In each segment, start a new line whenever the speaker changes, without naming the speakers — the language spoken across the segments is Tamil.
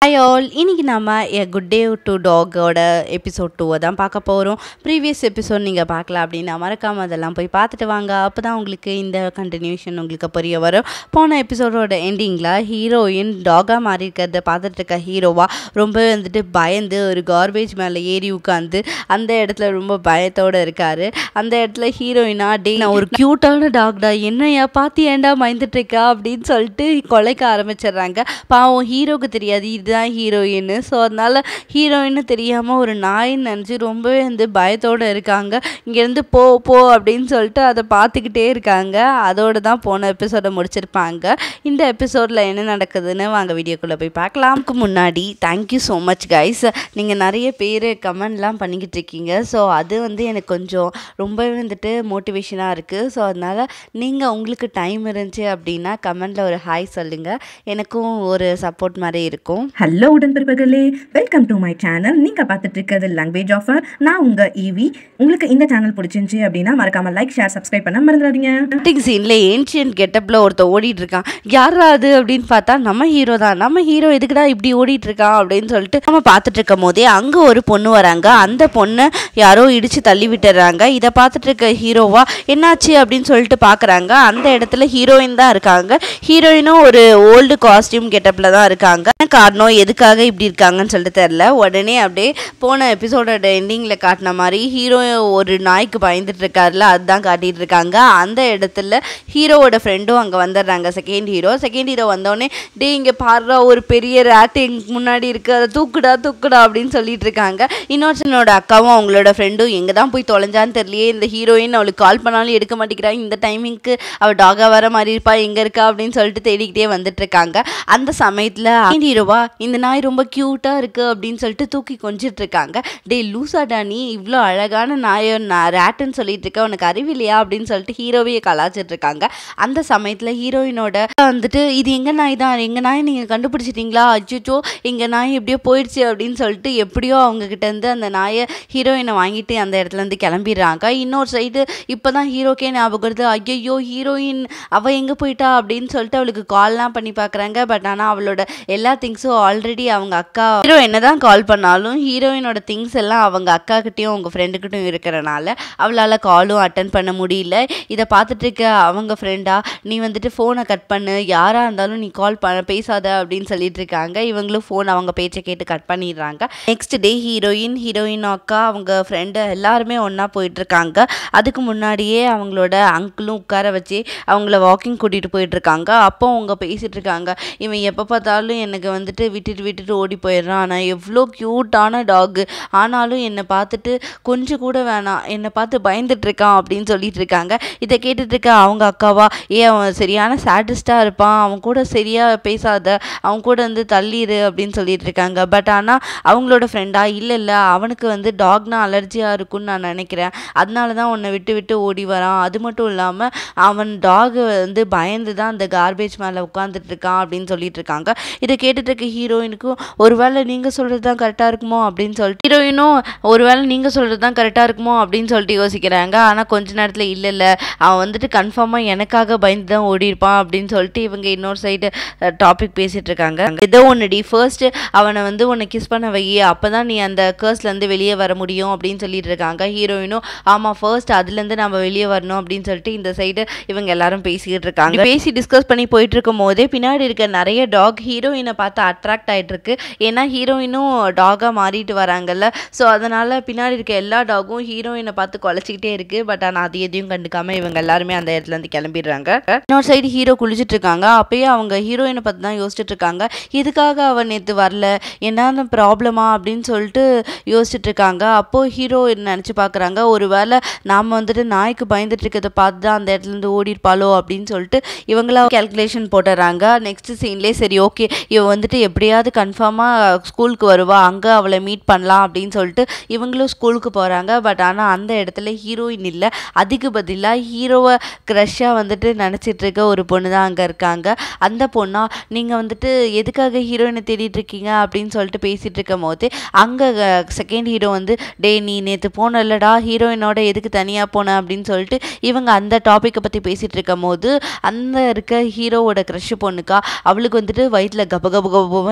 ஹாய் ஆல் இன்னைக்கு நம்ம எ குட் டே டு டாகோட எபிசோட் டூவை தான் பார்க்க போகிறோம் ப்ரீவியஸ் எபிசோட் நீங்கள் பார்க்கல அப்படின்னா மறக்காமல் அதெல்லாம் போய் பார்த்துட்டு வாங்க அப்போ தான் உங்களுக்கு இந்த கண்டினியூஷன் உங்களுக்கு புரிய வரும் போன எபிசோடோட எண்டிங்கில் ஹீரோயின் டாகாக மாறி இருக்கிறத பார்த்துட்டு இருக்க ஹீரோவா ரொம்ப வந்துட்டு பயந்து ஒரு கார்பேஜ் மேலே ஏறி உட்காந்து அந்த இடத்துல ரொம்ப பயத்தோடு இருக்காரு அந்த இடத்துல ஹீரோயினா டே நான் ஒரு க்யூட்டான டாக்டா என்னையா பார்த்து ஏன்டா பயந்துட்டு இருக்கா அப்படின்னு சொல்லிட்டு கொலைக்க ஆரம்பிச்சிடுறாங்க பாவம் ஹீரோக்கு தெரியாது இதுதான் ஹீரோயின் ஸோ அதனால ஹீரோயின்னு தெரியாமல் ஒரு நாயின்னு நினச்சி ரொம்பவே வந்து பயத்தோடு இருக்காங்க இங்கேருந்து போ போ அப்படின்னு சொல்லிட்டு அதை பார்த்துக்கிட்டே இருக்காங்க அதோடு தான் போன எபிசோடை முடிச்சிருப்பாங்க இந்த எபிசோடில் என்ன நடக்குதுன்னு வாங்க வீடியோக்குள்ளே போய் பார்க்கலாம் அதுக்கு முன்னாடி தேங்க்யூ ஸோ மச் கைஸ் நீங்கள் நிறைய பேர் கமெண்ட்லாம் பண்ணிக்கிட்டு இருக்கீங்க ஸோ அது வந்து எனக்கு கொஞ்சம் ரொம்பவே வந்துட்டு மோட்டிவேஷனாக இருக்குது ஸோ அதனால் நீங்கள் உங்களுக்கு டைம் இருந்துச்சு அப்படின்னா கமெண்டில் ஒரு ஹாய் சொல்லுங்கள் எனக்கும் ஒரு சப்போர்ட் மாதிரி இருக்கும்
ஹலோ உடன்பிறப்புகளே வெல்கம் டு மை சேனல் நீங்கள் பார்த்துட்டு இருக்கிறது லாங்குவேஜ் ஆஃபர் நான் உங்கள் ஈவி உங்களுக்கு இந்த சேனல் பிடிச்சிருந்துச்சி அப்படின்னா மறக்காம லைக் ஷேர் சப்ஸ்கிரைப் பண்ண மறந்துடாதீங்க
ஸ்டார்டிங் சீனில் ஏன்ஷியன்ட் கெட்டப்பில் ஒருத்தர் ஓடிட்டு இருக்கான் யாரா அது அப்படின்னு பார்த்தா நம்ம ஹீரோ தான் நம்ம ஹீரோ எதுக்குடா இப்படி ஓடிட்டு இருக்கான் அப்படின்னு சொல்லிட்டு நம்ம பார்த்துட்டு இருக்கும் போதே அங்கே ஒரு பொண்ணு வராங்க அந்த பொண்ணை யாரோ இடிச்சு தள்ளி விட்டுறாங்க இதை பார்த்துட்டு இருக்க ஹீரோவா என்னாச்சு அப்படின்னு சொல்லிட்டு பார்க்குறாங்க அந்த இடத்துல ஹீரோயின் தான் இருக்காங்க ஹீரோயினும் ஒரு ஓல்டு காஸ்டியூம் கெட்டப்பில் தான் இருக்காங்க காரணம் எதுக்காக இப்படி இருக்காங்கன்னு சொல்லிட்டு தெரில உடனே அப்படியே போன எபிசோடோட எண்டிங்கில் காட்டின மாதிரி ஹீரோ ஒரு நாய்க்கு பயந்துட்டு இருக்காருல அதுதான் காட்டிட்டு இருக்காங்க அந்த இடத்துல ஹீரோவோட ஃப்ரெண்டும் அங்கே வந்துடுறாங்க செகண்ட் ஹீரோ செகண்ட் ஹீரோ வந்தோடனே டே இங்கே பாடுறா ஒரு பெரிய ரேட்டு எங்க முன்னாடி இருக்கு அதை தூக்குடா தூக்குடா அப்படின்னு சொல்லிட்டு இருக்காங்க இன்னொருத்தனோட அக்காவும் அவங்களோட ஃப்ரெண்டும் எங்கே தான் போய் தொலைஞ்சான்னு தெரியலையே இந்த ஹீரோயின் அவளுக்கு கால் பண்ணாலும் எடுக்க மாட்டேங்கிறா இந்த டைமிங்க்கு அவள் டாகா வர மாதிரி இருப்பா எங்கே இருக்கா அப்படின்னு சொல்லிட்டு தேடிக்கிட்டே வந்துட்டு இருக்காங்க அந்த சமயத்தில் ஹீரோவா இந்த நாய் ரொம்ப க்யூட்டாக இருக்கு அப்படின்னு சொல்லிட்டு தூக்கி கொஞ்சிட்டு இருக்காங்க டே லூசாடா நீ இவ்வளோ அழகான நாயை நான் ரேட்டுன்னு சொல்லிட்டு இருக்க உனக்கு அறிவில்லையா அப்படின்னு சொல்லிட்டு ஹீரோவையே கலாச்சிட்டு இருக்காங்க அந்த சமயத்தில் ஹீரோயினோட வந்துட்டு இது எங்க நாய் தான் எங்க நாய் நீங்கள் கண்டுபிடிச்சிட்டீங்களா அச்சோ எங்க நாய் எப்படியோ போயிடுச்சு அப்படின்னு சொல்லிட்டு எப்படியோ அவங்க கிட்ட இருந்து அந்த நாயை ஹீரோயினை வாங்கிட்டு அந்த இடத்துல இருந்து கிளம்பிடுறாங்க இன்னொரு சைடு இப்போ தான் ஹீரோக்கே ஞாபகம் வருது ஐயோ ஹீரோயின் அவள் எங்கே போயிட்டா அப்படின்னு சொல்லிட்டு அவளுக்கு கால்லாம் பண்ணி பார்க்குறாங்க பட் ஆனால் அவளோட எல்லா திங்ஸும் ஆல்ரெடி அவங்க அக்கா ஹீரோ என்ன தான் கால் பண்ணாலும் ஹீரோயினோட திங்ஸ் எல்லாம் அவங்க அக்கா கிட்டேயும் அவங்க ஃப்ரெண்டுக்கிட்டையும் இருக்கிறனால அவளால் காலும் அட்டன் பண்ண முடியல இதை பார்த்துட்டு இருக்க அவங்க ஃப்ரெண்டா நீ வந்துட்டு ஃபோனை கட் பண்ணு யாராக இருந்தாலும் நீ கால் பண்ண பேசாத அப்படின்னு சொல்லிட்டு இருக்காங்க இவங்களும் ஃபோன் அவங்க பேச்சை கேட்டு கட் பண்ணிடுறாங்க நெக்ஸ்ட் டே ஹீரோயின் ஹீரோயின் அக்கா அவங்க ஃப்ரெண்டு எல்லாருமே ஒன்றா போயிட்டுருக்காங்க அதுக்கு முன்னாடியே அவங்களோட அங்கிளும் உட்கார வச்சு அவங்கள வாக்கிங் கூட்டிகிட்டு போயிட்டுருக்காங்க அப்போ அவங்க பேசிகிட்டு இருக்காங்க இவன் எப்போ பார்த்தாலும் எனக்கு வந்துட்டு விட்டுட்டு விட்டுட்டு ஓடி போயிடுறான் ஆனால் எவ்வளோ க்யூட்டான டாகு ஆனாலும் என்னை பார்த்துட்டு கொஞ்சம் கூட வேணாம் என்னை பார்த்து பயந்துட்டு இருக்கான் அப்படின்னு சொல்லிட்டு இருக்காங்க இதை கேட்டுட்டு இருக்க அவங்க அக்காவா ஏ அவன் சரியான சாட்டிஸ்டாக இருப்பான் அவன் கூட சரியாக பேசாத அவன் கூட வந்து தள்ளிடு அப்படின்னு சொல்லிட்டு இருக்காங்க பட் ஆனால் அவங்களோட ஃப்ரெண்டா இல்லை இல்லை அவனுக்கு வந்து டாக்னா அலர்ஜியாக இருக்கும்னு நான் நினைக்கிறேன் அதனால தான் உன்னை விட்டு விட்டு ஓடி வரான் அது மட்டும் இல்லாமல் அவன் டாக் வந்து பயந்து தான் அந்த கார்பேஜ் மேலே உட்காந்துட்டு இருக்கான் அப்படின்னு சொல்லிட்டு இருக்காங்க இதை கேட்டுட்டு இருக்க ஹீரோயினுக்கும் ஒருவேளை நீங்கள் சொல்கிறது தான் கரெக்டாக இருக்குமோ அப்படின்னு சொல்லிட்டு ஹீரோயினும் ஒருவேளை நீங்கள் சொல்கிறது தான் கரெக்டாக இருக்குமோ அப்படின்னு சொல்லிட்டு யோசிக்கிறாங்க ஆனால் கொஞ்ச நேரத்தில் இல்லை இல்லை அவன் வந்துட்டு கன்ஃபார்மாக எனக்காக பயந்து தான் ஓடி இருப்பான் அப்படின்னு சொல்லிட்டு இவங்க இன்னொரு சைடு டாபிக் பேசிகிட்டு இருக்காங்க ஏதோ ஒன்றுடி ஃபர்ஸ்ட்டு அவனை வந்து உன்னை கிஸ் பண்ண வை அப்போ தான் நீ அந்த கேர்ஸ்லேருந்து வெளியே வர முடியும் அப்படின்னு சொல்லிட்டு இருக்காங்க ஹீரோயினும் ஆமாம் ஃபர்ஸ்ட் அதுலேருந்து நம்ம வெளியே வரணும் அப்படின்னு சொல்லிட்டு இந்த சைடு இவங்க எல்லாரும் பேசிக்கிட்டு இருக்காங்க பேசி டிஸ்கஸ் பண்ணி போயிட்டு இருக்கும் போதே பின்னாடி இருக்க நிறைய டாக் ஹீரோயினை பார்த்து அட்ராக்ட் ஆகிட்டு இருக்கு ஏன்னா ஹீரோயினும் டாகாக மாறிட்டு வராங்கல்ல ஸோ அதனால் பின்னாடி இருக்க எல்லா டாகும் ஹீரோயினை பார்த்து குலைச்சிக்கிட்டே இருக்கு பட் ஆனால் அது எதையும் கண்டுக்காம இவங்க எல்லாருமே அந்த இடத்துல இருந்து கிளம்பிடுறாங்க இன்னொரு சைடு ஹீரோ குளிச்சுட்டு இருக்காங்க அப்பயே அவங்க ஹீரோயினை பார்த்து தான் யோசிச்சுட்டு இருக்காங்க எதுக்காக அவன் நேற்று வரல என்னென்ன ப்ராப்ளமா அப்படின்னு சொல்லிட்டு யோசிச்சுட்டு இருக்காங்க அப்போது ஹீரோ நினச்சி பார்க்குறாங்க ஒரு வேளை நாம் வந்துட்டு நாய்க்கு பயந்துட்டு இருக்கிறத பார்த்து தான் அந்த இடத்துலேருந்து ஓடிருப்பாளோ அப்படின்னு சொல்லிட்டு இவங்களா கேல்குலேஷன் போட்டுறாங்க நெக்ஸ்ட் சீன்லேயே சரி ஓகே இவ வந்துட்டு எப்படியாவது கன்ஃபார்மாக ஸ்கூலுக்கு வருவா அங்கே அவளை மீட் பண்ணலாம் அப்படின்னு சொல்லிட்டு இவங்களும் ஸ்கூலுக்கு போகிறாங்க பட் ஆனால் அந்த இடத்துல ஹீரோயின் இல்லை அதுக்கு பதிலாக ஹீரோவை க்ரஷ்ஷாக வந்துட்டு நினச்சிட்டு இருக்க ஒரு பொண்ணு தான் அங்கே இருக்காங்க அந்த பொண்ணா நீங்கள் வந்துட்டு எதுக்காக ஹீரோயினை தேடிட்டு இருக்கீங்க அப்படின்னு சொல்லிட்டு பேசிகிட்டு இருக்கும் போது அங்கே செகண்ட் ஹீரோ வந்து டே நீ நேற்று போனல்லடா ஹீரோயினோட எதுக்கு தனியாக போன அப்படின்னு சொல்லிட்டு இவங்க அந்த டாப்பிக்கை பற்றி பேசிகிட்டு இருக்கும் போது அந்த இருக்க ஹீரோவோட க்ரஷ் பொண்ணுக்கா அவளுக்கு வந்துட்டு வயிற்றில் கப கப கபன்னு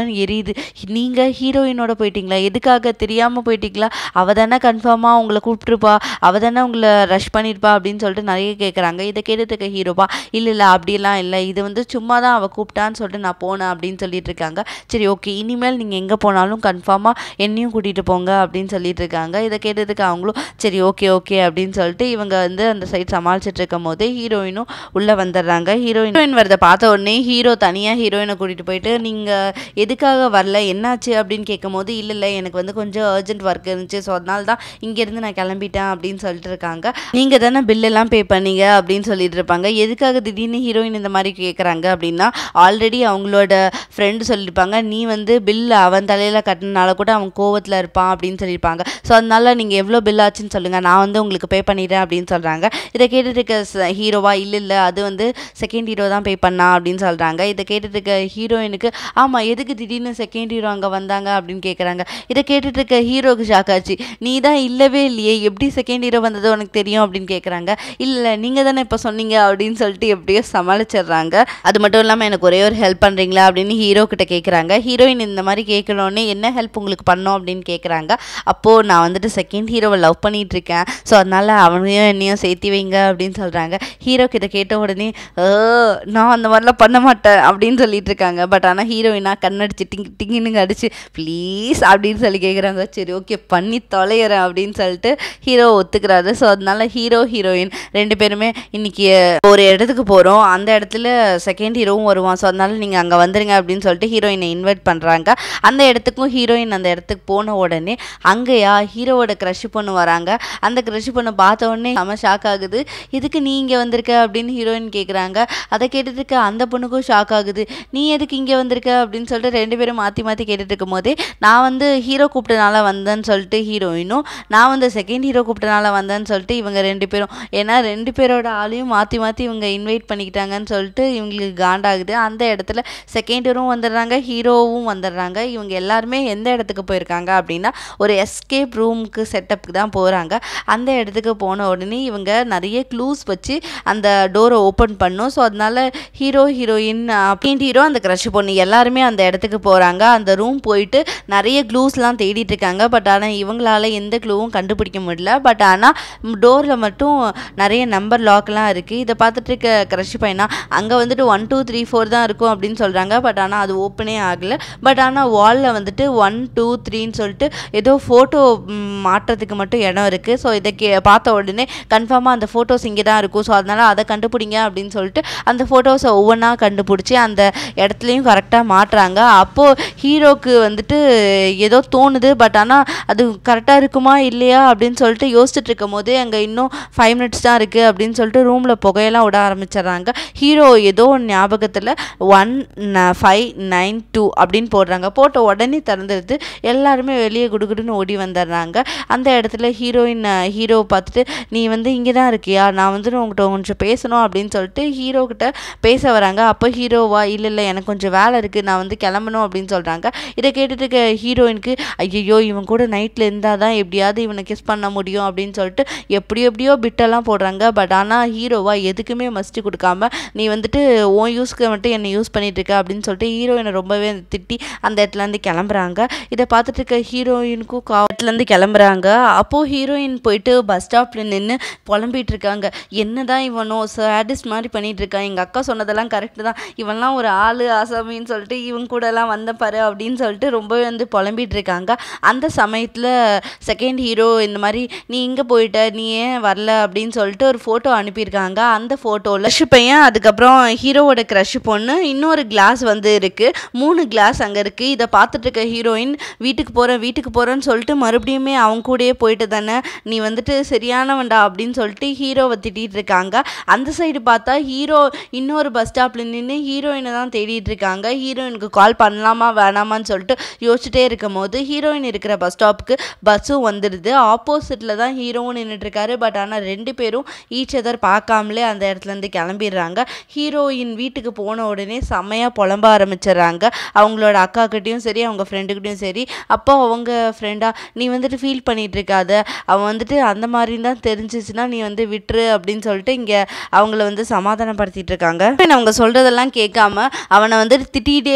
முகம் எரியுது நீங்கள் ஹீரோயினோட போயிட்டீங்களா எதுக்காக தெரியாமல் போயிட்டீங்களா அவள் தானே கன்ஃபார்மாக உங்களை கூப்பிட்டுருப்பா அவள் தானே உங்களை ரஷ் பண்ணியிருப்பா அப்படின்னு சொல்லிட்டு நிறைய கேட்குறாங்க இதை கேட்டுட்டு இருக்க ஹீரோப்பா இல்லை இல்லை அப்படிலாம் இல்லை இது வந்து சும்மா தான் அவள் கூப்பிட்டான்னு சொல்லிட்டு நான் போனேன் அப்படின்னு சொல்லிட்டு இருக்காங்க சரி ஓகே இனிமேல் நீங்கள் எங்கே போனாலும் கன்ஃபார்மாக என்னையும் கூட்டிகிட்டு போங்க அப்படின்னு சொல்லிட்டு இருக்காங்க இதை கேட்டதுக்கு அவங்களும் சரி ஓகே ஓகே அப்படின்னு சொல்லிட்டு இவங்க வந்து அந்த சைட் சமாளிச்சுட்டு இருக்கும் போதே ஹீரோயினும் உள்ளே வந்துடுறாங்க ஹீரோயின் ஹீரோயின் வரதை பார்த்த உடனே ஹீரோ தனியாக ஹீரோயினை கூட்டிகிட்டு போயிட்டு நீங்கள் எதுக்காக வரல என்னாச்சு அப்படின்னு கேட்கும்போது இல்லை இல்லை எனக்கு வந்து கொஞ்சம் அர்ஜென்ட் ஒர்க் இருந்துச்சு ஸோ அதனால தான் இங்கேருந்து நான் கிளம்பிட்டேன் அப்படின்னு சொல்லிட்டு இருக்காங்க நீங்கள் தானே பில்லெல்லாம் பே பண்ணீங்க அப்படின்னு சொல்லிட்டு இருப்பாங்க எதுக்காக திடீர்னு ஹீரோயின் இந்த மாதிரி கேட்குறாங்க அப்படின்னா ஆல்ரெடி அவங்களோட ஃப்ரெண்டு சொல்லியிருப்பாங்க நீ வந்து பில் அவன் தலையில் கட்டினால கூட அவன் கோவத்தில் இருப்பான் அப்படின்னு சொல்லியிருப்பாங்க ஸோ அதனால நீங்கள் எவ்வளோ பில் ஆச்சுன்னு சொல்லுங்கள் நான் வந்து உங்களுக்கு பே பண்ணிடுறேன் அப்படின்னு சொல்கிறாங்க இதை கேட்டுட்டு இருக்க ச- ஹீரோவா இல்லை இல்லை அது வந்து செகண்ட் ஹீரோ தான் பே பண்ணா அப்படின்னு சொல்கிறாங்க இதை கேட்டுட்டு இருக்க ஹீரோயினுக்கு ஆமாம் எதுக்கு திடீர்னு செகண்ட் ஹீரோ அங்கே வந்தாங்க அப்படின்னு கேட்குறாங்க இதை கேட்டுட்டு இருக்க ஹீரோக்கு ஷாக் ஆச்சு நீ தான் இல்லவே இல்லையே எப்படி செகண்ட் ஹீரோ வந்தது உனக்கு தெரியும் அப்படின்னு கேட்குறாங்க இல்லை நீங்கள் தானே இப்போ சொன்னீங்க அப்படின்னு சொல்லிட்டு எப்படியோ சமாளிச்சிடுறாங்க அது மட்டும் இல்லாமல் எனக்கு ஒரே ஒரு ஹெல்ப் பண்ணுறீங்களா அப்படின்னு ஹீரோ கிட்ட கேட்குறாங்க ஹீரோயின் இந்த மாதிரி கேட்கணுன்னே என்ன ஹெல்ப் உங்களுக்கு பண்ணோம் அப்படின்னு கேட்குறாங்க அப்போது நான் வந்துட்டு செகண்ட் ஹீரோவை லவ் பண்ணிட்டு இருக்கேன் ஸோ அதனால அவனையும் என்னையும் சேர்த்தி வைங்க அப்படின்னு சொல்கிறாங்க ஹீரோ கிட்ட கேட்ட உடனே "ஓ, நான் அந்த மாதிரிலாம் பண்ண மாட்டேன் அப்படின்னு சொல்லிட்டு இருக்காங்க பட் ஆனால் ஹீரோயினா கண்ணடிச்சு டிங் டிங்கின்னு அடிச்சு ப்ளீஸ் அப்படின்னு சொல்லி கேட்குறாங்க சரி ஓகே பண்ணி தொலைகிறேன் அப்படின்னு சொல்லிட்டு ஹீரோ ஒத்துக்கிறாரு ஸோ அதனால ஹீரோ ஹீரோயின் ரெண்டு பேருமே இன்னைக்கு ஒரு இடத்துக்கு போகிறோம் அந்த இடத்துல செகண்ட் ஹீரோவும் வருவான் ஸோ அதனால நீங்கள் அங்கே வந்துருங்க அப்படின்னு சொல்லிட்டு ஹீரோயினை இன்வைட் பண்ணுறாங்க அந்த இடத்துக்கும் ஹீரோயின் அந்த இடத்துக்கு போன உடனே அங்கேயா ஹீரோவோட க்ரஷ் பொண்ணு வராங்க அந்த க்ரஷ் பொண்ணு பார்த்த உடனே செம ஷாக் ஆகுது எதுக்கு நீ இங்கே வந்திருக்க அப்படின்னு ஹீரோயின் கேட்குறாங்க அதை கேட்டுட்டு அந்த பொண்ணுக்கும் ஷாக் ஆகுது நீ எதுக்கு இங்கே வந்திருக்க அப்படின்னு சொல்லிட்டு ரெண்டு பேரும் மாற்றி மாற்றி கேட்டுட்டு இருக்கும் போதே நான் வந்து ஹீரோ கூப்பிட்டனால வந்தேன்னு சொல்லிட்டு ஹீரோயினும் நான் வந்து செகண்ட் ஹீரோ கூப்பிட்டனால வந்தேன்னு சொல்லிட்டு இவங்க ரெண்டு பேரும் ஏன்னா ரெண்டு பேரோட ஆளையும் மாற்றி மாற்றி இவங்க இன்வைட் பண்ணிக்கிட்டாங்கன்னு சொல்லிட்டு இவங்களுக்கு காண்டாகுது அந்த இடத்துல செகண்ட் ஹீரோவும் வந்துடுறாங்க ஹீரோவும் வந்துடுறாங்க இவங்க எல்லாருமே எந்த இடத்துக்கு போயிருக்காங்க அப்படின்னா ஒரு எஸ்கேப் ரூமுக்கு செட்டப்புக்கு தான் போகிறாங்க அந்த இடத்துக்கு போன உடனே இவங்க நிறைய க்ளூஸ் வச்சு அந்த டோரை ஓப்பன் பண்ணும் ஸோ அதனால ஹீரோ ஹீரோயின் பெயிண்ட் ஹீரோ அந்த க்ரஷ் பொண்ணு எல்லாருமே அந்த இடத்துக்கு போகிறாங்க அந்த ரூம் போயிட்டு நிறைய க்ளூஸ்லாம் தேடிட்டு இருக்காங்க பட் ஆனால் இவங்களால எந்த க்ளூவும் கண்டுபிடிக்க முடியல பட் ஆனால் டோரில் மட்டும் நிறைய நம்பர் லாக்லாம் இருக்குது இதை பார்த்துட்டு இருக்க க்ரஷ் பையனா அங்கே வந்துட்டு ஒன் டூ த்ரீ ஃபோர் தான் இருக்கும் அப்படின்னு சொல்கிறாங்க பட் ஆனால் அது ஓப்பனே ஆகலை பட் ஆனால் வாலில் வந்துட்டு ஒன் டூ த்ரீன்னு சொல்லிட்டு ஏதோ ஃபோட்டோ மாட்டுறதுக்கு மட்டும் இடம் இருக்குது ஸோ இதை கே பார்த்த உடனே கன்ஃபார்மாக அந்த ஃபோட்டோஸ் இங்கே தான் இருக்கும் ஸோ அதனால் அதை கண்டுபிடிங்க அப்படின்னு சொல்லிட்டு அந்த ஃபோட்டோஸை ஒவ்வொன்றா கண்டுபிடிச்சி அந்த இடத்துலையும் கரெக்டாக மாட்டுறாங்க அப்போது ஹீரோக்கு வந்துட்டு ஏதோ தோணுது பட் ஆனால் அது கரெக்டாக இருக்குமா இல்லையா அப்படின்னு சொல்லிட்டு யோசிச்சுட்டு இருக்கும் போதே அங்கே இன்னும் ஃபைவ் மினிட்ஸ் தான் இருக்குது அப்படின்னு சொல்லிட்டு ரூமில் புகையெல்லாம் விட ஆரம்பிச்சிடுறாங்க ஹீரோ ஏதோ ஒரு ஞாபகத்தில் ஒன் ஃபைவ் நைன் டூ அப்படின்னு போடுறாங்க போட்ட உடனே திறந்துடுது எல்லாருமே வெளியே குடுகுடுன்னு ஓடி வந்துடுறாங்க அந்த இடத்துல ஹீரோயின் ஹீரோ பார்த்துட்டு நீ வந்து இங்கே தான் இருக்கியா நான் வந்து உங்கள்கிட்ட கொஞ்சம் பேசணும் அப்படின்னு சொல்லிட்டு ஹீரோ கிட்ட பேச வராங்க அப்போ ஹீரோவா இல்லை இல்லை எனக்கு கொஞ்சம் வேலை இருக்குது நான் வந்து கிளம்பணும் அப்படின்னு சொல்கிறாங்க இதை கேட்டுட்டு இருக்க ஹீரோயினுக்கு ஐயோ இவன் கூட நைட்டில் இருந்தால் தான் எப்படியாவது இவனை கிஸ் பண்ண முடியும் அப்படின்னு சொல்லிட்டு எப்படி எப்படியோ பிட்டெல்லாம் போடுறாங்க பட் ஆனால் ஹீரோவா எதுக்குமே மஸ்ட்டு கொடுக்காம நீ வந்துட்டு உன் யூஸ்க்கு மட்டும் என்னை யூஸ் பண்ணிட்டு இருக்க அப்படின்னு சொல்லிட்டு ஹீரோயினை ரொம்பவே திட்டி அந்த இடத்துலேருந்து கிளம்புறாங்க இதை பார்த்துட்டு இருக்க ஹீரோயினுக்கும் காவத்துலேருந்து கிளம்புறாங்க அப்போது ஹீரோயின் போயிட்டு பஸ் ஸ்டாப்பில் நின்று புலம்பிட்டு இருக்காங்க என்னதான் இவனோ சேடிஸ்ட் மாதிரி பண்ணிட்டு இருக்கான் எங்கள் அக்கா சொன்னதெல்லாம் கரெக்டு தான் இவன்லாம் ஒரு ஆளு ஆசாமின்னு சொல்லிட்டு இவன் கூடலாம் வந்த பாரு அப்படின்னு சொல்லிட்டு ரொம்பவே வந்து புலம்பிட்டு இருக்காங்க அந்த சமயத்தில் செகண்ட் ஹீரோ இந்த மாதிரி நீ இங்கே போயிட்ட நீ ஏன் வரல அப்படின்னு சொல்லிட்டு ஒரு ஃபோட்டோ அனுப்பியிருக்காங்க அந்த ஃபோட்டோவில் க்ரஷ் பையன் அதுக்கப்புறம் ஹீரோவோட க்ரஷ் பொண்ணு இன்னொரு கிளாஸ் வந்து இருக்குது மூணு கிளாஸ் அங்கே இருக்குது இதை பார்த்துட்டு இருக்க ஹீரோயின் வீட்டுக்கு போகிறேன் வீட்டுக்கு போகிறேன்னு சொல்லிட்டு மறுபடியுமே அவங்க கூடயே போயிட்டு தானே நீ வந்துட்டு சரியானவன்டா அப்படின்னு சொல்லிட்டு ஹீரோவை திட்டிகிட்டு இருக்காங்க அந்த சைடு பார்த்தா ஹீரோ இன்னொரு பஸ் ஸ்டாப்பில் நின்று ஹீரோயினை தான் தேடிட்டு இருக்காங்க ஹீரோயினுக்கு கால் பண்ணலாமா வேணாமான்னு சொல்லிட்டு யோசிச்சுட்டே இருக்கும் போது ஹீரோயின் இருக்கிற பஸ் ஸ்டாப்புக்கு பஸ்ஸும் வந்துடுது ஆப்போசிட்டில் தான் ஹீரோவும் நின்றுட்டு இருக்காரு பட் ஆனால் ரெண்டு பேரும் ஈச் அதர் பார்க்காமலே அந்த இடத்துலேருந்து கிளம்பிடுறாங்க ஹீரோயின் வீட்டுக்கு போன உடனே செம்மையாக புலம்ப ஆரம்பிச்சிடுறாங்க அவங்களோட அக்காக்கிட்டேயும் சரி அவங்க ஃப்ரெண்டுக்கிட்டையும் சரி அப்போ அவங்க ஃப்ரெண்டா நீ வந்துட்டு ஃபீல் பண்ணிட்டு இருக்காத அவன் வந்துட்டு அந்த மாதிரி தான் தெரிஞ்சிச்சுன்னா நீ வந்து விட்டுரு அப்படின்னு சொல்லிட்டு இங்கே அவங்கள வந்து சமாதானப்படுத்திட்டு இருக்காங்க அவங்க சொல்கிறதெல்லாம் கேட்காம அவனை வந்துட்டு திட்டிகிட்டே இருக்காங்க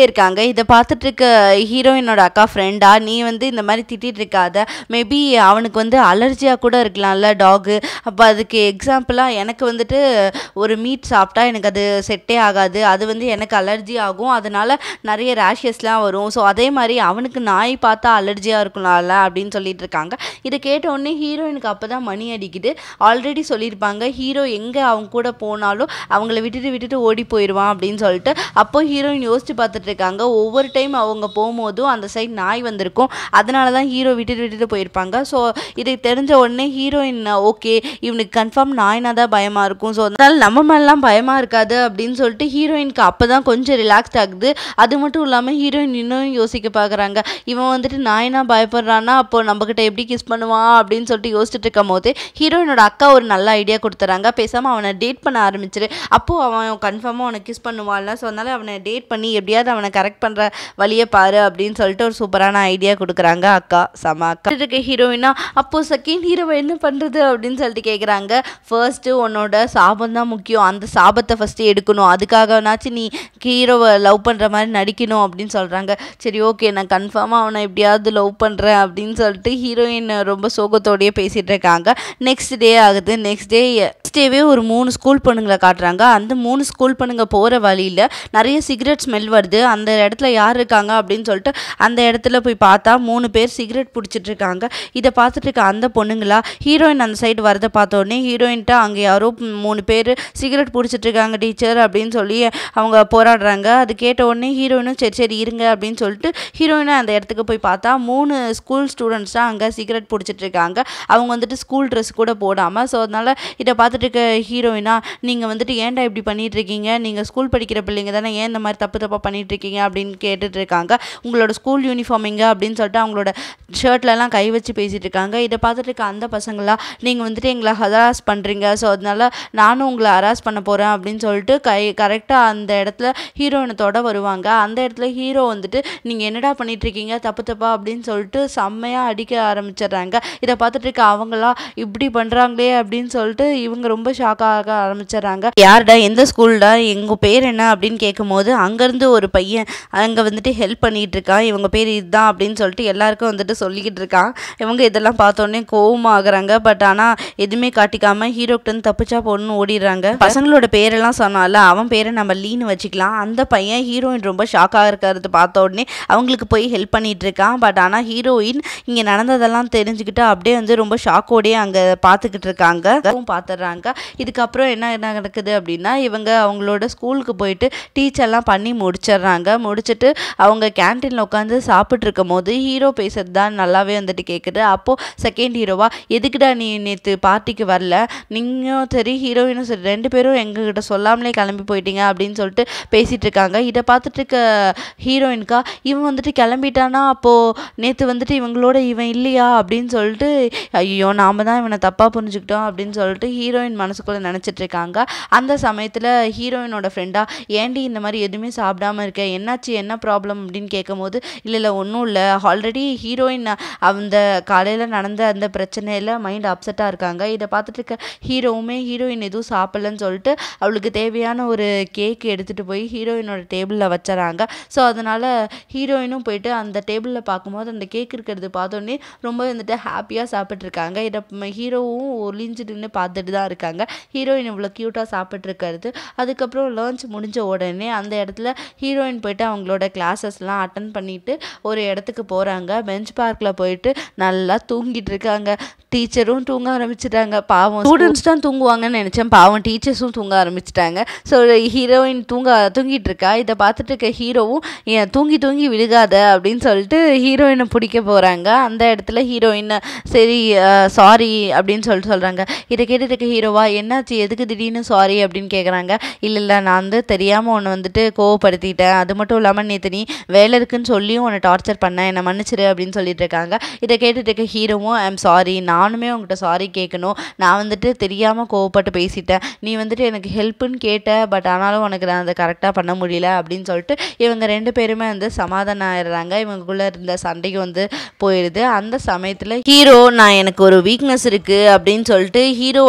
இதை பார்த்துட்டு இருக்க ஹீரோயினோட அக்கா ஃப்ரெண்டா நீ வந்து இந்த மாதிரி திட்டிட்டு இருக்காத மேபி அவனுக்கு வந்து அலர்ஜியாக கூட இருக்கலாம்ல டாகு அப்போ அதுக்கு எக்ஸாம்பிளாக எனக்கு வந்துட்டு ஒரு மீட் சாப்பிட்டா எனக்கு அது செட்டே ஆகாது அது வந்து எனக்கு அலர்ஜி ஆகும் அதனால நிறைய ரேஷஸ்லாம் வரும் ஸோ அதே மாதிரி அவனுக்கு நாய் பார்த்தா அலர்ஜியாக இருக்கலாம்ல அப்படின்னு சொல்லிட்டு இருக்காங்க இதை கேட்ட உடனே ஹீரோயினுக்கு அப்போ தான் மணி அடிக்குது ஆல்ரெடி சொல்லியிருப்பாங்க ஹீரோ எங்கே அவங்க கூட போனாலும் அவங்கள விட்டுட்டு விட்டுட்டு ஓடி போயிடுவான் அப்படின்னு சொல்லிட்டு அப்போ ஹீரோயின் யோசிச்சு பார்த்துட்டு இருக்காங்க ஒவ்வொரு டைம் அவங்க போகும்போதும் அந்த சைடு நாய் வந்திருக்கும் அதனால தான் ஹீரோ விட்டுட்டு விட்டுட்டு போயிருப்பாங்க ஸோ இது தெரிஞ்ச உடனே ஹீரோயின் ஓகே இவனுக்கு கன்ஃபார்ம் நாய்னா தான் பயமாக இருக்கும் ஸோ அதனால நம்ம மேலாம் பயமாக இருக்காது அப்படின்னு சொல்லிட்டு ஹீரோயினுக்கு அப்போ தான் கொஞ்சம் ரிலாக்ஸ்ட் ஆகுது அது மட்டும் இல்லாமல் ஹீரோயின் இன்னும் யோசிக்க பார்க்குறாங்க இவன் வந்துட்டு நாய்னா பயப்படுறான்னா அப்போ நம்மக்கிட்ட எப்படி கிஸ் பண்ணுவான் அப்படின்னு சொல்லிட்டு யோசிச்சுட்டு இருக்கும் போது ஹீரோயினோட அக்கா ஒரு நல்ல ஐடியா கொடுத்துறாங்க பேசாமல் அவனை டேட் பண்ண ஆரம்பிச்சிரு அப்போது அவன் கன்ஃபார்மாக அவனை கிஸ் பண்ணுவான்ல ஸோ அதனால அவனை டேட் பண்ணி எப்படியாவது அவனை கரெக்ட் பண்ணுற வழியை பாரு அப்படின்னு சொல்லிட்டு ஒரு சூப்பரான ஐடியா கொடுக்குறாங்க அக்கா செம அக்கா இருக்க ஹீரோயினா அப்போ செகண்ட் ஹீரோவை என்ன பண்ணுறது அப்படின்னு சொல்லிட்டு கேட்குறாங்க ஃபர்ஸ்ட்டு உன்னோட சாபம் தான் முக்கியம் அந்த சாபத்தை ஃபஸ்ட்டு எடுக்கணும் அதுக்காகனாச்சும் நீ ஹீரோவை லவ் பண்ணுற மாதிரி நடிக்கணும் அப்படின்னு சொல்கிறாங்க சரி ஓகே நான் கன்ஃபார்மாக அவனை எப்படியாவது லவ் பண்ணுறேன் அப்படின்னு சொல்லிட்டு ஹீரோயின் ரொம்ப சோகத்தோடயே பேசிகிட்டு இருக்காங்க நெக்ஸ்ட் டே ஆகுது நெக்ஸ்ட் டே நெக்ஸ்ட் டேவே ஒரு மூணு ஸ்கூல் பொண்ணுங்களை காட்டுறாங்க அந்த மூணு ஸ்கூல் பொண்ணுங்க போகிற வழியில் நிறைய சிகரெட் ஸ்மெல் வருது அந்த இடத்துல யார் இருக்காங்க அப்படின்னு சொல்லிட்டு அந்த இடத்துல போய் பார்த்தா மூணு பேர் சிகரெட் பிடிச்சிட்டு இருக்காங்க இதை பார்த்துட்டு இருக்க அந்த பொண்ணுங்களா ஹீரோயின் அந்த சைடு வரதை பார்த்த உடனே ஹீரோயின்ட்ட அங்கே யாரோ ம், மூணு பேர் சிகரெட் பிடிச்சிட்டு இருக்காங்க டீச்சர் அப்படின்னு சொல்லி அவங்க போராடுறாங்க அது கேட்ட உடனே ஹீரோயினும் சரி சரி இருங்க அப்படின்னு சொல்லிட்டு ஹீரோயினும் அந்த இடத்துக்கு போய் பார்த்தா மூணு ஸ்கூல் ஸ்டூடெண்ட்ஸ் தான் அங்கே சிகரெட் பிடிச்சிட்டு இருக்காங்க அவங்க வந்துட்டு ஸ்கூல் ட்ரெஸ் கூட போடாமல் ஸோ அதனால் இதை பார்த்துட்டு இருக்க ஹீரோயினா நீங்கள் வந்துட்டு ஏன்டா இப்படி பண்ணிட்டு இருக்கீங்க நீங்கள் ஸ்கூல் படிக்கிற பிள்ளைங்க தானே ஏன் இந்த மாதிரி தப்பு தப்பாக பண்ணிட்டு இருக்கீங்க அப்படின்னு கேட்டுட்டு இருக்காங்க உங்களோட ஸ்கூல் யூனிஃபார்ம் எங்க அப்படின்னு சொல்லிட்டு அவங்களோட ஷர்ட்லலாம் கை வச்சு பேசிட்டு இருக்காங்க இதை பார்த்துட்டு இருக்க அந்த பசங்களா நீங்கள் வந்துட்டு எங்களை ஹராஸ் பண்ணுறீங்க ஸோ அதனால நானும் உங்களை ஹராஸ் பண்ண போகிறேன் அப்படின்னு சொல்லிட்டு கை கரெக்டாக அந்த இடத்துல ஹீரோயினை தொட வருவாங்க அந்த இடத்துல ஹீரோ வந்துட்டு நீங்கள் என்னடா பண்ணிட்டு இருக்கீங்க தப்பு தப்பா அப்படின்னு சொல்லிட்டு செம்மையாக அடிக்க ஆரம்பிச்சிடுறாங்க இதை பார்த்துட்டு இருக்க அவங்களா இப்படி பண்ணுறாங்களே அப்படின்னு சொல்லிட்டு இவங்க ரொம்ப ஷாக் ஆக ஆரம்பிச்சிடுறாங்க யாருடா எந்த ஸ்கூல்டா எங்கள் பேர் என்ன அப்படின்னு கேட்கும்போது அங்கேருந்து ஒரு பையன் அங்கே வந்துட்டு ஹெல்ப் பண்ணிட்டு இருக்கான் இவங்க பேர் இதுதான் அப்படின்னு சொல்லிட்டு எல்லாருக்கும் வந்துட்டு சொல்லிக்கிட்டு இருக்கான் இவங்க இதெல்லாம் பார்த்தோன்னே கோவமாகறாங்க பட் ஆனால் எதுவுமே காட்டிக்காம ஹீரோக்கிட்ட தப்பிச்சா போடணும்னு ஓடிடுறாங்க பசங்களோட பேரெல்லாம் சொன்னால அவன் பேரை நம்ம லீன்னு வச்சுக்கலாம் அந்த பையன் ஹீரோயின் ரொம்ப ஷாக்காக இருக்கிறது பார்த்த உடனே அவங்களுக்கு போய் ஹெல்ப் பண்ணிட்டு இருக்கான் பட் ஆனால் ஹீரோயின் இங்கே நடந்ததெல்லாம் தெரிஞ்சுக்கிட்டு அப்படியே வந்து ரொம்ப ஷாக்கோடயே அங்கே பார்த்துக்கிட்டு இருக்காங்க அதுவும் பார்த்துடுறாங்க இதுக்கப்புறம் என்ன என்ன நடக்குது அப்படின்னா இவங்க அவங்களோட ஸ்கூலுக்கு போயிட்டு டீச்சர்லாம் பண்ணி முடிச்சிடுறாங்க முடிச்சுட்டு அவங்க கேன்டீனில் உட்காந்து சாப்பிட்டு இருக்கும் போது ஹீரோ பேசுறது தான் நல்லாவே வந்துட்டு கேட்குது அப்போது செகண்ட் ஹீரோவா எதுக்குடா நீ நேற்று பார்ட்டிக்கு வரல நீங்களும் சரி ஹீரோயினும் சரி ரெண்டு பேரும் எங்ககிட்ட சொல்லாமலே கிளம்பி போயிட்டீங்க அப்படின்னு சொல்லிட்டு பேசிகிட்டு இருக்காங்க இதை பார்த்துட்டு இருக்க ஹீரோயினுக்கா இவன் வந்துட்டு கிளம்பிட்டானா அப்போது நேற்று வந்துட்டு இவங்களோட இவன் இல்லையா அப்படின்னு சொல்லிட்டு ஐயோ நாம தான் இவனை தப்பாக புரிஞ்சுக்கிட்டோம் அப்படின்னு சொல்லிட்டு ஹீரோயின் மனசுக்குள்ளே நினச்சிட்டு இருக்காங்க அந்த சமயத்தில் ஹீரோயினோட ஃப்ரெண்டா ஏண்டி இந்த மாதிரி எதுவுமே சாப்பிடாம இருக்க என்னாச்சு என்ன ப்ராப்ளம் அப்படின்னு கேட்கும்போது இல்லை இல்லை ஒன்றும் இல்லை ஆல்ரெடி ஹீரோயின் அந்த காலையில் நடந்த அந்த பிரச்சனையில் மைண்ட் அப்செட்டாக இருக்காங்க இதை பார்த்துட்டு இருக்க ஹீரோவுமே ஹீரோயின் எதுவும் சாப்பிடலன்னு சொல்லிட்டு அவளுக்கு தேவையான ஒரு கேக் எடுத்துகிட்டு போய் ஹீரோயினோட டேபிளில் வச்சுறாங்க ஸோ அதனால் ஹீரோயினும் போயிட்டு அந்த டேபிளில் பார்க்கும்போது அந்த கேக் இருக்கிறது பார்த்தோன்னே ரொம்ப வந்துட்டு ஹாப்பியாக சாப்பிட்ருக்காங்க இதை ம- ஹீரோவும் ஒளிஞ்சிட்டு நின்று பார்த்துட்டு தான் இருக்காங்க ஹீரோயின் இவ்வளோ க்யூட்டாக சாப்பிட்ருக்கிறது அதுக்கப்புறம் லஞ்ச் முடிஞ்ச உடனே அந்த இடத்துல ஹீரோயின் போயிட்டு அவங்களோட கிளாஸஸ்லாம் அட்டன் பண்ணிட்டு ஒரு இடத்துக்கு போகிறாங்க பெஞ்ச் பார்க்கில் போயிட்டு நல்லா தூங்கிட்டு இருக்காங்க டீச்சரும் தூங்க ஆரம்பிச்சிட்டாங்க பாவம் ஸ்டூடெண்ட்ஸ் தான் தூங்குவாங்கன்னு நினச்சேன் பாவம் டீச்சர்ஸும் தூங்க ஆரம்பிச்சிட்டாங்க ஸோ ஹீரோயின் தூங்க தூங்கிட்டு இருக்கா இதை பார்த்துட்டு இருக்க ஹீரோவும் ஏன் தூங்கி தூங்கி விழுகாத அப்படின்னு சொல்லிட்டு ஹீரோயினை பிடிக்க போகிறாங்க அந்த இடத்துல ஹீரோயின் சரி சாரி அப்படின்னு சொல்லிட்டு சொல்கிறாங்க இதை கேட்டுட்டு இருக்க ஹீரோவா என்னாச்சு எதுக்கு திடீர்னு சாரி அப்படின்னு கேட்குறாங்க இல்லை இல்லை நான் வந்து தெரியாமல் உன்னை வந்துட்டு கோவப்படுத்திட்டேன் அது மட்டும் இல்லாமல் நேற்று நீ வேலை இருக்குன்னு சொல்லியும் உன்னை டார்ச்சர் பண்ணேன் என்னை மன்னிச்சிரு அப்படின்னு சொல்லிட்டு இருக்காங்க இதை கேட்டுட்டு இருக்க ஹீரோவும் ஐம் சாரி நானுமே உங்ககிட்ட சாரி கேட்கணும் நான் வந்துட்டு தெரியாமல் கோவப்பட்டு பேசிட்டேன் நீ வந்துட்டு எனக்கு ஹெல்ப்புன்னு கேட்ட பட் ஆனாலும் உனக்கு நான் அதை கரெக்டாக பண்ண முடியல அப்படின்னு சொல்லிட்டு இவங்க ரெண்டு பேருமே வந்து சமாதானம் ஆயிடுறாங்க இவங்களுக்குள்ள இருந்த சண்டைக்கு வந்து போயிடுது அந்த சமயத்தில் ஹீரோ நான் எனக்கு ஒரு வீக்னஸ் இருக்குது அப்படின்னு சொல்லிட்டு ஹீரோவோட ஃப்ளாஷ்பேக்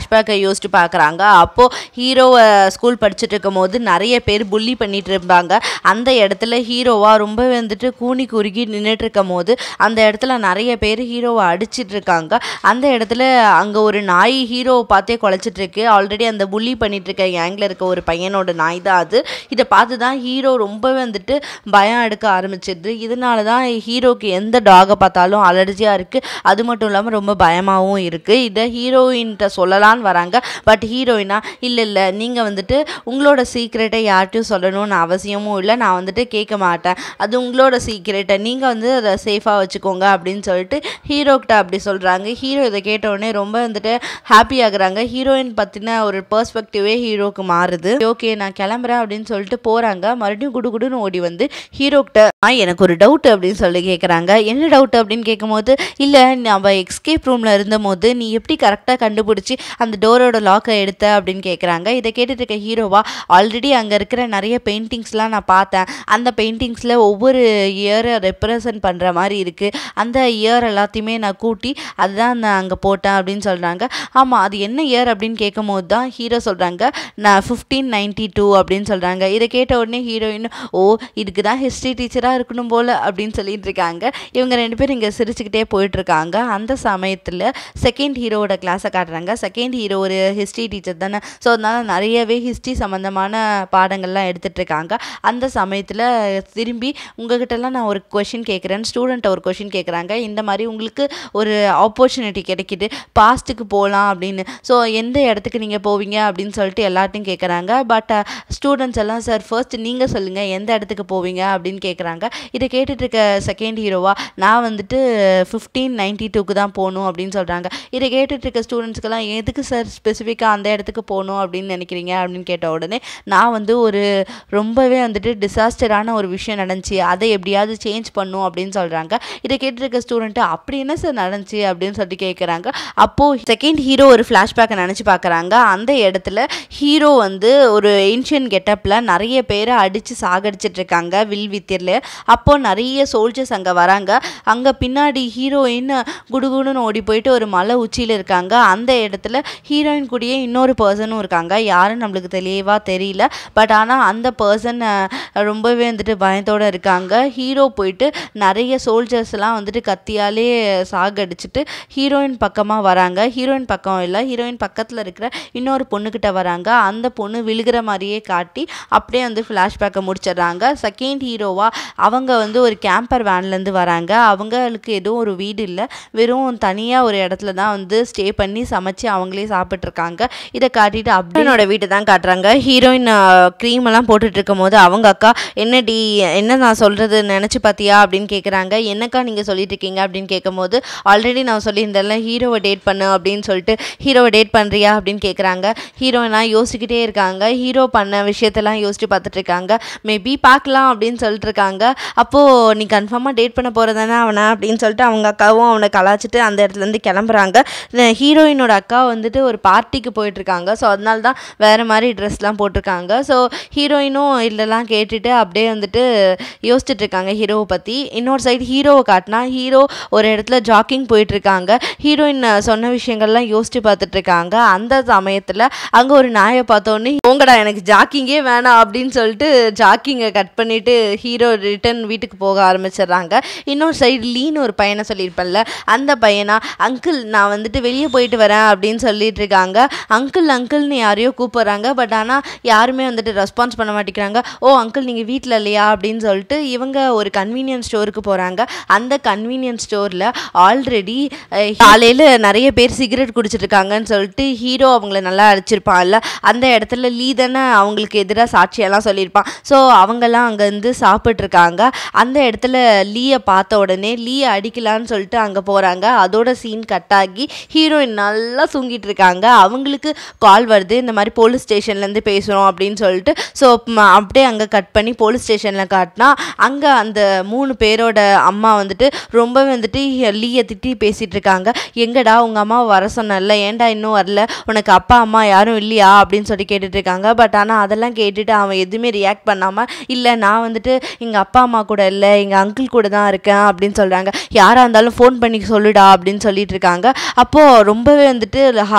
ஃப்ளாஷ்பேக்கை யோசிச்சு பார்க்குறாங்க அப்போது ஹீரோவை ஸ்கூல் படிச்சுட்டு இருக்கும்போது நிறைய பேர் புள்ளி பண்ணிட்டு இருப்பாங்க அந்த இடத்துல ஹீரோவா ரொம்ப வந்துட்டு கூனி குறுகி நின்றுட்டு இருக்கும் போது அந்த இடத்துல நிறைய பேர் ஹீரோவை அடிச்சிட்டு இருக்காங்க அந்த இடத்துல அங்கே ஒரு நாய் ஹீரோவை பார்த்தே குலைச்சிட்டு இருக்கு ஆல்ரெடி அந்த புள்ளி பண்ணிட்டு இருக்க கேங்கில் இருக்க ஒரு பையனோட நாய் தான் அது இதை பார்த்து தான் ஹீரோ ரொம்பவே வந்துட்டு பயம் எடுக்க ஆரம்பிச்சிடுது இதனால தான் ஹீரோக்கு எந்த டாகை பார்த்தாலும் அலர்ஜியாக இருக்குது அது மட்டும் இல்லாமல் ரொம்ப பயமாகவும் இருக்குது இதை ஹீரோயின்கிட்ட சொல்லலான்னு வராங்க பட் ஹீரோயினா இல்லை இல்லை நீங்கள் வந்துட்டு உங்களோட சீக்ரெட்டை யார்கிட்டையும் சொல்லணும்னு அவசியமும் இல்லை நான் வந்துட்டு கேட்க மாட்டேன் அது உங்களோட சீக்ரெட்டை நீங்கள் வந்து அதை சேஃபாக வச்சுக்கோங்க அப்படின்னு சொல்லிட்டு ஹீரோக்கிட்ட அப்படி சொல்கிறாங்க ஹீரோ இதை கேட்ட உடனே ரொம்ப வந்துட்டு ஹாப்பி ஆகுறாங்க ஹீரோயின் பற்றின ஒரு பெர்ஸ்பெக்டிவே ஹீரோக்கு மாறுது ஓகே நான் கிளம்புறேன் அப்படின்னு சொல்லிட்டு போகிறாங்க மறுபடியும் குடு குடுன்னு ஓடி வந்து ஹீரோக்கிட்ட "ஆ, எனக்கு ஒரு டவுட் அப்படின்னு சொல்லி கேட்குறாங்க என்ன டவுட் அப்படின்னு கேட்கும்போது இல்லை நம்ம எக்ஸ்கேப் ரூமில் இருந்தபோது நீ எப்படி கரெக்டாக கண்டுபிடிச்சி அந்த டோரோட லாக்கை எடுத்த அப்படின்னு கேட்குறாங்க இதை கேட்டுட்டு இருக்க ஹீரோவா ஆல்ரெடி அங்கே இருக்கிற நிறைய பெயிண்டிங்ஸ்லாம் நான் பார்த்தேன் அந்த பெயிண்டிங்ஸில் ஒவ்வொரு இயரை ரெப்ரசன்ட் பண்ணுற மாதிரி இருக்குது அந்த இயர் எல்லாத்தையுமே நான் கூட்டி அதுதான் நான் அங்கே போட்டேன் அப்படின்னு சொல்கிறாங்க ஆமாம் அது என்ன இயர் அப்படின்னு கேட்கும்போது தான் ஹீரோ சொல்கிறாங்க நான் ஃபிஃப்டீன் நைன்டி டூ அப்படின்னு சொல்கிறாங்க இதை கேட்ட உடனே ஹீரோயின் ஓ இதுக்கு தான் ஹிஸ்ட்ரி டீச்சராக இருக்கணும் போல் அப்படின்னு சொல்லிட்டு இருக்காங்க இவங்க ரெண்டு பேரும் இங்கே சிரிச்சுக்கிட்டே போயிட்டுருக்காங்க அந்த சமயத்தில் செகண்ட் ஹீரோவோட கிளாஸை காட்டுறாங்க செகண்ட் ஹீரோ ஒரு ஹிஸ்ட்ரி டீச்சர் தானே ஸோ அதனால் நிறையவே ஹிஸ்ட்ரி சம்மந்தமான பாடங்கள்லாம் எடுத்துட்டு இருக்காங்க அந்த சமயத்தில் திரும்பி உங்ககிட்டலாம் நான் ஒரு கொஷின் கேட்குறேன் ஸ்டூடெண்ட்டை ஒரு கொஷின் கேட்குறாங்க இந்த மாதிரி உங்களுக்கு ஒரு ஆப்பர்ச்சுனிட்டி கிடைக்குது பாஸ்ட்டுக்கு போகலாம் அப்படின்னு ஸோ எந்த இடத்துக்கு நீங்கள் போவீங்க அப்படின்னு சொல்லிட்டு எல்லார்ட்டையும் கேட்குறாங்க பட் ஸ்டூடெண்ட்ஸ் எல்லாம் சார் ஃபர்ஸ்ட் நீங்கள் சொல்லுங்கள் எந்த இடத்துக்கு போவீங்க அப்படின்னு கேட்குறாங்க இதை கேட்டுட்டு இருக்க செகண்ட் ஹீரோவா நான் வந்துட்டு ஃபிஃப்டீன் நைன்டி டூக்கு தான் போகணும் அப்படின்னு சொல்கிறாங்க இதை கேட்டுட்டு இருக்க ஸ்டூடெண்ட்ஸ்க்கெல்லாம் எதுக்கு சார் ஸ்பெசிஃபிக்காக அந்த இடத்துக்கு போகணும் அப்படின்னு நினைக்கிறீங்க அப்படின்னு கேட்ட உடனே நான் வந்து ஒரு ரொம்பவே வந்துட்டு டிசாஸ்டரான ஒரு விஷயம் நடந்துச்சு அதை எப்படியாவது சேஞ்ச் பண்ணும் அப்படின்னு சொல்கிறாங்க இதை கேட்டுட்டு இருக்க ஸ்டூடெண்ட்டு அப்படி என்ன சார் நடந்துச்சு அப்படின்னு சொல்லிட்டு கேட்குறாங்க அப்போது செகண்ட் ஹீரோ ஒரு ஃப்ளாஷ்பேக்கை நினச்சி பார்க்குறாங்க அந்த இடத்துல ஹீரோ வந்து ஒரு ஏன்ஷியன் கெட்டப்பில் நிறைய பேரை அடித்து சாகடிச்சிட்டு இருக்காங்க வில் வித்திரில் அப்போது நிறைய சோல்ஜர்ஸ் அங்கே வராங்க அங்கே பின்னாடி ஹீரோயின் குடுகுடுன்னு ஓடி போயிட்டு ஒரு மலை உச்சியில் இருக்காங்க அந்த இடத்துல ஹீரோயின் கூடயே இன்னொரு பர்சனும் இருக்காங்க யாரும் நம்மளுக்கு தெளிவாக தெரியல பட் ஆனால் அந்த பர்சன் ரொம்பவே வந்துட்டு பயத்தோடு இருக்காங்க ஹீரோ போயிட்டு நிறைய சோல்ஜர்ஸ்லாம் வந்துட்டு கத்தியாலே சாகடிச்சிட்டு ஹீரோயின் பக்கமாக வராங்க ஹீரோயின் பக்கம் இல்லை ஹீரோயின் பக்கத்தில் இருக்கிற இன்னொரு பொண்ணுக்கிட்ட வராங்க அந்த பொண்ணு விழுகிற மாதிரியே காட்டி அப்படியே வந்து ஃப்ளாஷ்பேக்கை முடிச்சிடுறாங்க செகண்ட் ஹீரோவா அவங்க வந்து ஒரு கேம்பர் வேன்லேருந்து வராங்க அவங்களுக்கு எதுவும் ஒரு வீடு இல்லை வெறும் தனியாக ஒரு இடத்துல தான் வந்து ஸ்டே பண்ணி சமைச்சு அவங்களே சாப்பிட்ருக்காங்க இதை காட்டிட்டு அப்படின்னோட வீட்டை தான் காட்டுறாங்க ஹீரோயின் க்ரீம் எல்லாம் போட்டுட்டு இருக்கும் போது அவங்க அக்கா என்னடி என்ன நான் சொல்கிறது நினச்சி பார்த்தியா அப்படின்னு கேட்குறாங்க என்னக்கா நீங்கள் சொல்லிட்டு இருக்கீங்க அப்படின்னு கேட்கும்போது ஆல்ரெடி நான் சொல்லியிருந்தேன்ல ஹீரோவை டேட் பண்ணு அப்படின்னு சொல்லிட்டு ஹீரோவை டேட் பண்ணுறியா அப்படின்னு கேட்குறாங்க ஹீரோயினா யோசிச்சுக்கிட்டே இருக்காங்க ஹீரோ பண்ண விஷயத்தெல்லாம் யோசிச்சு பார்த்துட்டு இருக்காங்க மேபி பார்க்கலாம் அப்படின்னு சொல்லிட்டு இருக்காங்க அப்போது நீ கன்ஃபார்மாக டேட் பண்ண போகிறதானே அவனை அப்படின்னு சொல்லிட்டு அவங்க அக்காவும் அவனை கலாச்சிட்டு அந்த இடத்துலேருந்து கிளம்புறாங்க ஹீரோயினோட அக்கா வந்துட்டு ஒரு பார்ட்டிக்கு போயிட்டுருக்காங்க ஸோ அதனால தான் வேறு மாதிரி ட்ரெஸ்லாம் போட்டிருக்காங்க ஸோ ஹீரோயினும் இல்லைலாம் கேட்டுட்டு அப்படியே வந்துட்டு யோசிச்சுட்டு இருக்காங்க ஹீரோவை பற்றி இன்னொரு சைடு ஹீரோவை காட்டினா ஹீரோ ஒரு இடத்துல ஜாக்கிங் போயிட்டுருக்காங்க ஹீரோயின் சொன்ன விஷயங்கள்லாம் யோசிச்சு பார்த்துட்டு இருக்காங்க அந்த சமயத்தில் அங்கே ஒரு நாயை பார்த்தோன்னே போங்கடா எனக்கு ஜாக்கிங்கே வேணாம் அப்படின்னு சொல்லிட்டு ஜாக்கிங்கை கட் பண்ணிவிட்டு ஹீரோ ரிட்டன் வீட்டுக்கு போக ஆரம்பிச்சிடுறாங்க இன்னொரு சைடு லீன்னு ஒரு பையனை சொல்லியிருப்பேன்ல அந்த பையனா அங்கிள் நான் வந்துட்டு வெளியே போயிட்டு வரேன் அப்படின்னு சொல்லிட்டு இருக்காங்க அங்கிள் அங்கிள்னு யாரையோ கூப்பிட்றாங்க பட் ஆனால் யாருமே வந்துட்டு ரெஸ்பான்ஸ் பண்ண மாட்டேங்கிறாங்க ஓ அங்கிள் நீங்கள் வீட்டில் இல்லையா அப்படின்னு சொல்லிட்டு இவங்க ஒரு கன்வீனியன்ஸ் ஸ்டோருக்கு போகிறாங்க அந்த கன்வீனியன்ஸ் ஸ்டோரில் ஆல்ரெடி காலையில் நிறைய பேர் சிகரெட் குடிச்சிட்டு இருக்காங்கன்னு சொல்லிட்டு ஹீரோ அவங்கள நல்லா அடிச்சிருப்பான்ல அந்த இடத்துல லீ தானே அவங்களுக்கு எதிராக சாட்சியெல்லாம் சொல்லியிருப்பான் ஸோ அவங்கெல்லாம் அங்கே இருந்து சாப்பிட்ருக்காங்க அந்த இடத்துல லீயை பார்த்த உடனே லீயை அடிக்கலான்னு சொல்லிட்டு அங்கே போகிறாங்க அதோட சீன் கட் ஆகி ஹீரோயின் நல்லா தூங்கிட்டு இருக்காங்க அவங்களுக்கு கால் வருது இந்த மாதிரி போலீஸ் ஸ்டேஷன்லேருந்து பேசுகிறோம் அப்படின்னு சொல்லிட்டு ஸோ அப்படியே அங்கே கட் பண்ணி போலீஸ் ஸ்டேஷனில் காட்டினா அங்கே அந்த மூணு பேரோட அம்மா வந்துட்டு ரொம்பவே வந்துட்டு லீயை திட்டி பேசிகிட்டு இருக்காங்க எங்கடா உங்கள் அம்மாவை வர சொன்னல ஏன்டா இன்னும் வரல உனக்கு அப்பா அம்மா யாரும் இல்லையா அப்படின்னு சொல்லி கேட்டுட்டு இருக்காங்க பட் ஆனால் அதெல்லாம் கேட்டுட்டு அவன் எதுவுமே ரியாக்ட் பண்ணாமல் இல்லை நான் வந்துட்டு எங்கள் அப்பா அம்மா கூட இல்லை எங்கள் அங்கிள் கூட தான் இருக்கேன் அப்படின்னு சொல்கிறாங்க யாராக இருந்தாலும் ஃபோன் பண்ணி சொல்லுடா அப்படின்னு சொல்லிட்டு இருக்காங்க அப்போது ரொம்பவே வந்துட்டு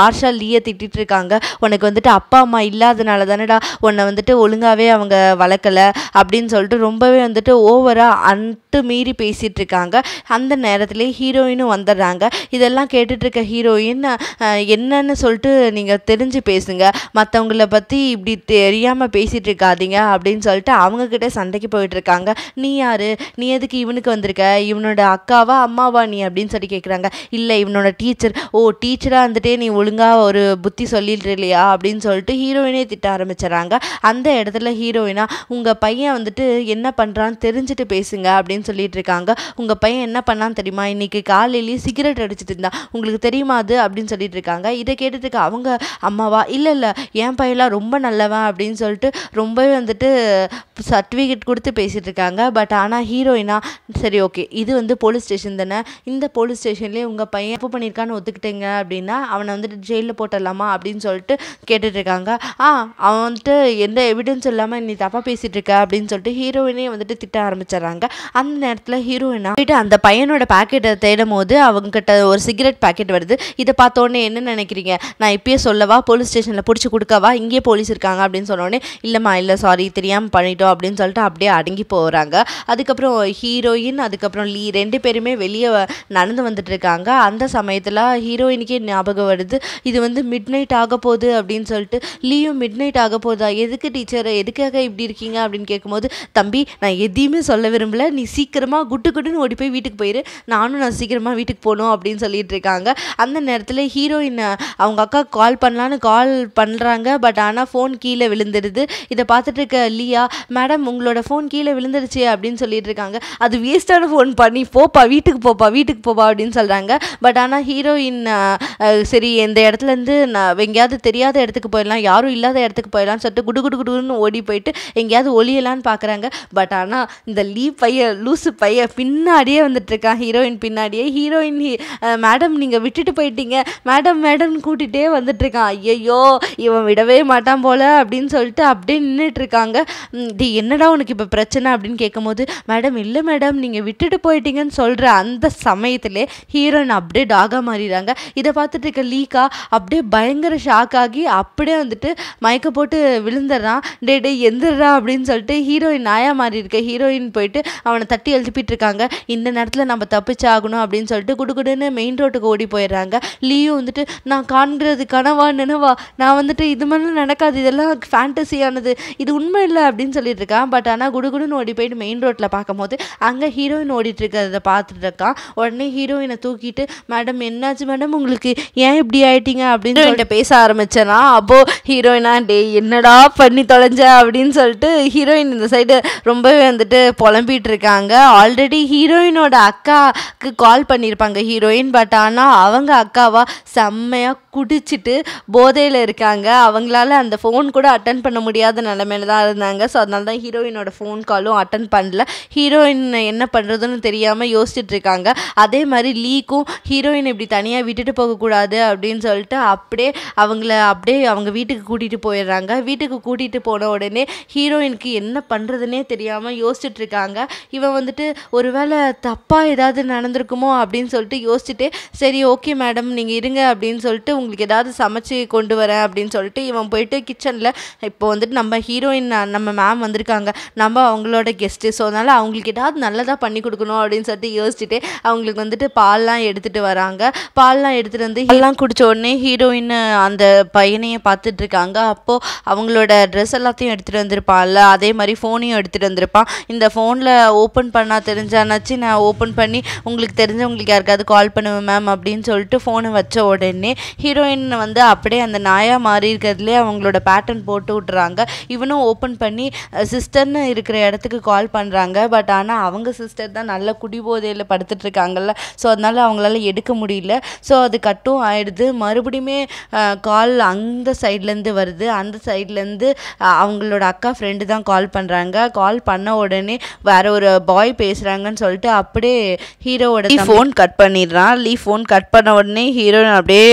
ஹார்ஷாக லீயை திட்டிட்டு இருக்காங்க உனக்கு வந்துட்டு அப்பா அம்மா இல்லாதனால தானடா உன்னை வந்துட்டு ஒழுங்காகவே அவங்க வளர்க்கலை அப்படின்னு சொல்லிட்டு ரொம்பவே வந்துட்டு ஓவராக அன்ட்டு மீறி பேசிகிட்டு இருக்காங்க அந்த நேரத்துலேயே ஹீரோயினும் வந்துடுறாங்க இதெல்லாம் கேட்டுட்டு இருக்க ஹீரோயின் அஹ், என்னன்னு சொல்லிட்டு நீங்கள் தெரிஞ்சு பேசுங்க மற்றவங்கள பற்றி இப்படி தெரியாமல் பேசிகிட்டு இருக்காதீங்க அப்படின்னு சொல்லிட்டு அவங்கக்கிட்ட சண்டைக்கு போயிட்டு இருக்காங்க நீ யாரு நீ எதுக்கு இவனுக்கு வந்திருக்க இவனோட அக்காவா அம்மாவா நீ அப்படின்னு சொல்லி கேட்குறாங்க இல்லை இவனோட டீச்சர் ஓ டீச்சராக வந்துட்டே நீ ஒழுங்காக ஒரு புத்தி சொல்லிட்டு இல்லையா அப்படின்னு சொல்லிட்டு ஹீரோயினே திட்ட ஆரம்பிச்சிடறாங்க அந்த இடத்துல ஹீரோயினா உங்கள் பையன் வந்துட்டு என்ன பண்ணுறான்னு தெரிஞ்சுட்டு பேசுங்க அப்படின்னு சொல்லிட்டு இருக்காங்க உங்கள் பையன் என்ன பண்ணான்னு தெரியுமா இன்னைக்கு காலையிலேயே சிகரெட் அடிச்சிட்டு இருந்தா உங்களுக்கு தெரியுமா அது அப்படின்னு சொல்லிட்டு இருக்காங்க இதை கேட்டுட்டு இருக்க அவங்க அம்மாவா இல்லை இல்லை என் பையன்லாம் ரொம்ப நல்லவன் அப்படின்னு சொல்லிட்டு ரொம்பவே வந்துட்டு சர்டிஃபிகேட் கொடுத்து பேசிட்டு இருக்காங்க பட் ஆனால் ஹீரோயினா சரி ஓகே இது வந்து போலீஸ் ஸ்டேஷன் தானே இந்த போலீஸ் ஸ்டேஷன்லேயே உங்கள் பையன் தப்பு பண்ணியிருக்கான்னு ஒத்துக்கிட்டீங்க அப்படின்னா அவனை வந்துட்டு ஜெயிலில் போட்டுடலாமா அப்படின்னு சொல்லிட்டு கேட்டுட்டு இருக்காங்க ஆ அவன் வந்துட்டு எந்த எவிடன்ஸ் இல்லாமல் நீ தப்பாக பேசிட்டு இருக்க அப்படின்னு சொல்லிட்டு ஹீரோயினே வந்துட்டு திட்ட ஆரம்பிச்சிடுறாங்க அந்த நேரத்தில் ஹீரோயினா போயிட்டு அந்த பையனோட பாக்கெட்டை தேடும் போது அவங்ககிட்ட ஒரு சிகரெட் பாக்கெட் வருது இதை பார்த்த உடனே என்ன நினைக்கிறீங்க நான் இப்பயே சொல்லவா போலீஸ் ஸ்டேஷனில் பிடிச்சி கொடுக்கவா இங்கேயே போலீஸ் இருக்காங்க அப்படின்னு சொன்ன உடனே இல்லைம்மா இல்லை சாரி தெரியாமல் பண்ணிட்டோம் அப்படின்னு சொல்லிட்டு அப்படியே அடங்கி போகிறாங்க அதுக்கப்புறம் ஹீரோயின் அதுக்கப்புறம் லீ ரெண்டு பேருமே வெளியே நடந்து வந்துட்டு இருக்காங்க அந்த சமயத்தில் ஹீரோயினுக்கே ஞாபகம் வருது இது வந்து மிட் நைட் ஆக போகுது அப்படின்னு சொல்லிட்டு லீயும் மிட் நைட் ஆக போதா எதுக்கு டீச்சர் எதுக்காக இப்படி இருக்கீங்க அப்படின்னு கேட்கும்போது தம்பி நான் எதையுமே சொல்ல விரும்பல நீ சீக்கிரமாக குட்டு குட்டுன்னு ஓடி போய் வீட்டுக்கு போயிரு நானும் நான் சீக்கிரமாக வீட்டுக்கு போகணும் அப்படின்னு சொல்லிட்டு இருக்காங்க அந்த நேரத்தில் ஹீரோயின் அவங்க அக்கா கால் பண்ணலான்னு கால் பண்ணுறாங்க பட் ஆனால் ஃபோன் கீழே விழுந்துடுது இதை பார்த்துட்டு இருக்க லியா மேடம் உங்களோட ஃபோன் கீழே விழுந்துருச்சு அப்படின்னு சொல்லிட்டு இருக்காங்க அது வேஸ்ட்டான ஃபோன் பண்ணி போப்பா வீட்டுக்கு போப்பா வீட்டுக்கு போப்பா அப்படின்னு சொல்கிறாங்க பட் ஆனால் ஹீரோயின் சரி இந்த இடத்துலேருந்து நான் எங்கேயாவது தெரியாத இடத்துக்கு போயிடலாம் யாரும் இல்லாத இடத்துக்கு போயிடலாம்னு சொல்லிட்டு குடு குடு குடுன்னு ஓடி போயிட்டு எங்கேயாவது ஒளியலான்னு பார்க்குறாங்க பட் ஆனால் இந்த லீ பையன் லூசு பையன் பின்னாடியே வந்துட்டு இருக்கான் ஹீரோயின் பின்னாடியே ஹீரோயின் மேடம் நீங்கள் விட்டுட்டு போயிட்டீங்க மேடம் மேடம்னு கூட்டிகிட்டே வந்துட்டு இருக்கான் ஐயையோ இவன் விடவே மாட்டான் போல அப்படின்னு சொல்லிட்டு அப்படியே நின்றுட்டு இருக்காங்க ம், டி என்னடா உனக்கு இப்போ பிரச்சனை அப்படின்னு கேட்கும்போது மேடம் இல்லை மேடம் நீங்கள் விட்டுட்டு போயிட்டீங்கன்னு சொல்கிற அந்த சமயத்திலே ஹீரோயின் அப்படியே டாகா மாறிடுறாங்க இதை பார்த்துட்டு இருக்க லீக்கா அப்படியே பயங்கர ஷாக் ஆகி அப்படியே வந்துட்டு மயக்க போட்டு விழுந்துடுறான் டே டே எந்திரா அப்படின்னு சொல்லிட்டு ஹீரோயின் நாயா மாறி இருக்க ஹீரோயின் போயிட்டு அவனை தட்டி எழுப்பிட்டு இருக்காங்க இந்த நேரத்தில் நம்ம தப்பிச்சு ஆகணும் அப்படின்னு சொல்லிட்டு குடுகுடுன்னு மெயின் ரோட்டுக்கு ஓடி போயிடுறாங்க லீயும் வந்துட்டு நான் காண்கிறது கனவா நினைவா நான் வந்துட்டு இது மாதிரிலாம் நடக்காது இதெல்லாம் ஃபேண்டசியானது இது உண்மை இல்லை அப்படின்னு சொல்லிட்டு இருக்கான் பட் ஆனால் குடுகுடுன்னு ஓடி போயிட்டு மெயின் ரோட்டில் பார்க்கும்போது அங்கே ஹீரோயின் ஓடிட்டு இருக்கிறத பார்த்துட்டு இருக்கான் உடனே ஹீரோயினை தூக்கிட்டு மேடம் என்னாச்சு மேடம் உங்களுக்கு ஏன் இப்படி ஆயிட்டீங்க அப்படின்னு சொல்லிட்டு பேச ஆரம்பிச்சேனா அப்போ ஹீரோயினா டே என்னடா பண்ணி தொலைஞ்ச அப்படின்னு சொல்லிட்டு ஹீரோயின் இந்த சைடு ரொம்பவே வந்துட்டு புலம்பிட்டு இருக்காங்க ஆல்ரெடி ஹீரோயினோட அக்காவுக்கு கால் பண்ணியிருப்பாங்க ஹீரோயின் பட் ஆனால் அவங்க அக்காவா செம்மையாக குடிச்சிட்டு போதையில் இருக்காங்க அவங்களால அந்த ஃபோன் கூட அட்டன் பண்ண முடியாத நிலமையில தான் இருந்தாங்க ஸோ அதனால தான் ஹீரோயினோட ஃபோன் காலும் அட்டன் பண்ணல ஹீரோயின் என்ன பண்ணுறதுன்னு தெரியாமல் யோசிச்சுட்டு இருக்காங்க அதே மாதிரி லீக்கும் ஹீரோயின் இப்படி தனியாக விட்டுட்டு போகக்கூடாது அப்படின்னு சொல்லிட்டு அப்படியே அவங்கள அப்படியே அவங்க வீட்டுக்கு கூட்டிகிட்டு போயிடுறாங்க வீட்டுக்கு கூட்டிகிட்டு போன உடனே ஹீரோயினுக்கு என்ன பண்ணுறதுனே தெரியாமல் யோசிச்சுட்டு இருக்காங்க இவன் வந்துட்டு ஒருவேளை தப்பாக ஏதாவது நடந்திருக்குமோ அப்படின்னு சொல்லிட்டு யோசிச்சுட்டு சரி ஓகே மேடம் நீங்கள் இருங்க அப்படின்னு சொல்லிட்டு உங்களுக்கு ஏதாவது சமைச்சு கொண்டு வரேன் அப்படின்னு சொல்லிட்டு இவன் போயிட்டு கிச்சனில் இப்போ வந்துட்டு நம்ம ஹீரோயின் நம்ம மேம் வந்திருக்காங்க நம்ம அவங்களோட கெஸ்ட்டு ஸோ அதனால் அவங்களுக்கு ஏதாவது நல்லதாக பண்ணி கொடுக்கணும் அப்படின்னு சொல்லிட்டு யோசிச்சுட்டு அவங்களுக்கு வந்துட்டு பால்லாம் எடுத்துகிட்டு வராங்க பால்லாம் எடுத்துகிட்டு வந்து எல்லாம் குடிச்ச உடனே ஹீரோயின் அந்த பையனையே பார்த்துட்டு இருக்காங்க அப்போது அவங்களோட ட்ரெஸ் எல்லாத்தையும் எடுத்துகிட்டு வந்திருப்பான்ல அதே மாதிரி ஃபோனையும் எடுத்துகிட்டு வந்திருப்பான் இந்த ஃபோனில் ஓப்பன் பண்ணால் தெரிஞ்சானாச்சு நான் ஓப்பன் பண்ணி உங்களுக்கு தெரிஞ்சவங்களுக்கு யாருக்காவது கால் பண்ணுவேன் மேம் அப்படின்னு சொல்லிட்டு ஃபோனை வச்ச உடனே ஹீரோயின் வந்து அப்படியே அந்த நாயா மாறி இருக்கிறதுலே அவங்களோட பேட்டர்ன் போட்டு விட்டுறாங்க இவனும் ஓப்பன் பண்ணி சிஸ்டர்னு இருக்கிற இடத்துக்கு கால் பண்ணுறாங்க பட் ஆனால் அவங்க சிஸ்டர் தான் நல்ல குடிபோதையில் படுத்துட்டு இருக்காங்கல்ல ஸோ அதனால அவங்களால எடுக்க முடியல ஸோ அது கட்டும் ஆயிடுது மறுபடியுமே கால் அந்த சைட்லேருந்து வருது அந்த சைட்லேருந்து அவங்களோட அக்கா ஃப்ரெண்டு தான் கால் பண்ணுறாங்க கால் பண்ண உடனே வேற ஒரு பாய் பேசுகிறாங்கன்னு சொல்லிட்டு அப்படியே ஹீரோவோட ஃபோன் கட் பண்ணிடுறான் லீ ஃபோன் கட் பண்ண உடனே ஹீரோயின் அப்படியே தூங்க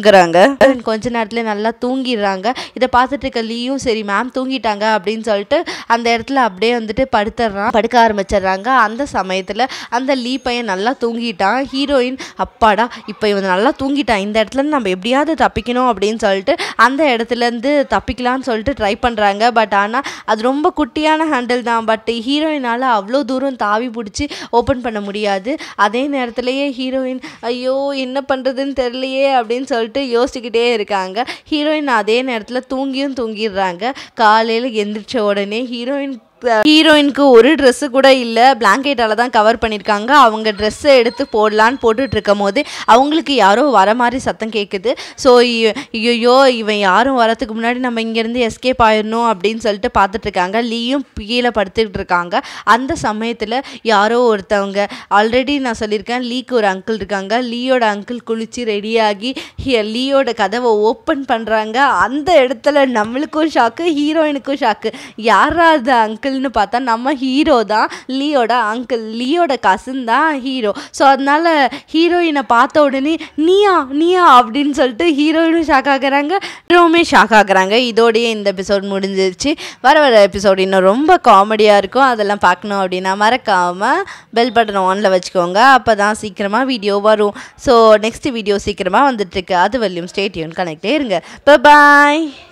ஆகுறாங்க கொஞ்ச நேரத்துல நல்லா தூங்கிடுறாங்க இதை பார்த்துட்டு இருக்க லீயும் சரி மேம் தூங்கிட்டாங்க அப்படின்னு சொல்லிட்டு அந்த இடத்துல அப்படியே வந்துட்டு படுத்துடுறான் படுக்க ஆரம்பிச்சிடுறாங்க அந்த சமயத்தில் அந்த லீ பையன் நல்லா தூங்கிட்டான் ஹீரோயின் அப்பாடா இப்போ இவன் நல்லா தூங்கிட்டான் இந்த இடத்துல இருந்து நம்ம எப்படியாவது தப்பிக்கணும் அப்படின்னு சொல்லிட்டு அந்த இடத்துலேருந்து தப்பிக்கலாம்னு சொல்லிட்டு ட்ரை பண்ணுறாங்க பட் ஆனால் அது ரொம்ப குட்டியான ஹேண்டில் தான் பட் ஹீரோயினால் அவ்வளோ தூரம் தாவி பிடிச்சி ஓப்பன் பண்ண முடியாது அதே நேரத்துலையே ஹீரோயின் ஐயோ என்ன பண்ணுறதுன்னு தெரியலையே அப்படின்னு சொல்லிட்டு யோசிச்சுக்கிட்டே இருக்காங்க ஹீரோயின் அதே நேரத்தில் தூங்கியும் தூங்கிடுறாங்க காலையில் எந்திரிச்ச உடனே ஹீரோயின் ஹீரோயினுக்கு ஒரு ட்ரெஸ்ஸு கூட இல்லை பிளாங்கெட்டால் தான் கவர் பண்ணியிருக்காங்க அவங்க ட்ரெஸ்ஸை எடுத்து போடலான்னு போட்டுட்டு இருக்கும் போது அவங்களுக்கு யாரோ வர மாதிரி சத்தம் கேட்குது ஸோ ஐயோ இவன் யாரும் வரதுக்கு முன்னாடி நம்ம இங்கேருந்து எஸ்கேப் ஆயிடணும் அப்படின்னு சொல்லிட்டு பார்த்துட்டு இருக்காங்க லீயும் கீழே படுத்துக்கிட்டு இருக்காங்க அந்த சமயத்தில் யாரோ ஒருத்தவங்க ஆல்ரெடி நான் சொல்லியிருக்கேன் லீக்கு ஒரு அங்கிள் இருக்காங்க லீயோட அங்கிள் குளித்து ரெடியாகி லீயோட கதவை ஓப்பன் பண்ணுறாங்க அந்த இடத்துல நம்மளுக்கும் ஷாக்கு ஹீரோயினுக்கும் ஷாக்கு யாரா அது அங்கிள்னு பார்த்தா நம்ம ஹீரோ தான் லீயோட அங்கிள் லீயோட கசின் தான் ஹீரோ ஸோ அதனால ஹீரோயினை பார்த்த உடனே நீயா நீயா அப்படின்னு சொல்லிட்டு ஹீரோயினும் ஷாக் ஆகுறாங்க ஹீரோவுமே ஷாக் ஆகுறாங்க இதோடயே இந்த எபிசோட் முடிஞ்சிருச்சு வர வர எபிசோட் இன்னும் ரொம்ப காமெடியாக இருக்கும் அதெல்லாம் பார்க்கணும் அப்படின்னா மறக்காமல் பெல் பட்டன் ஆனில் வச்சுக்கோங்க அப்போ தான் சீக்கிரமாக வீடியோ வரும் ஸோ நெக்ஸ்ட் வீடியோ சீக்கிரமாக வந்துட்டுருக்கு அது வரையும் ஸ்டேட்யூன் கனெக்டே இருங்க பாய்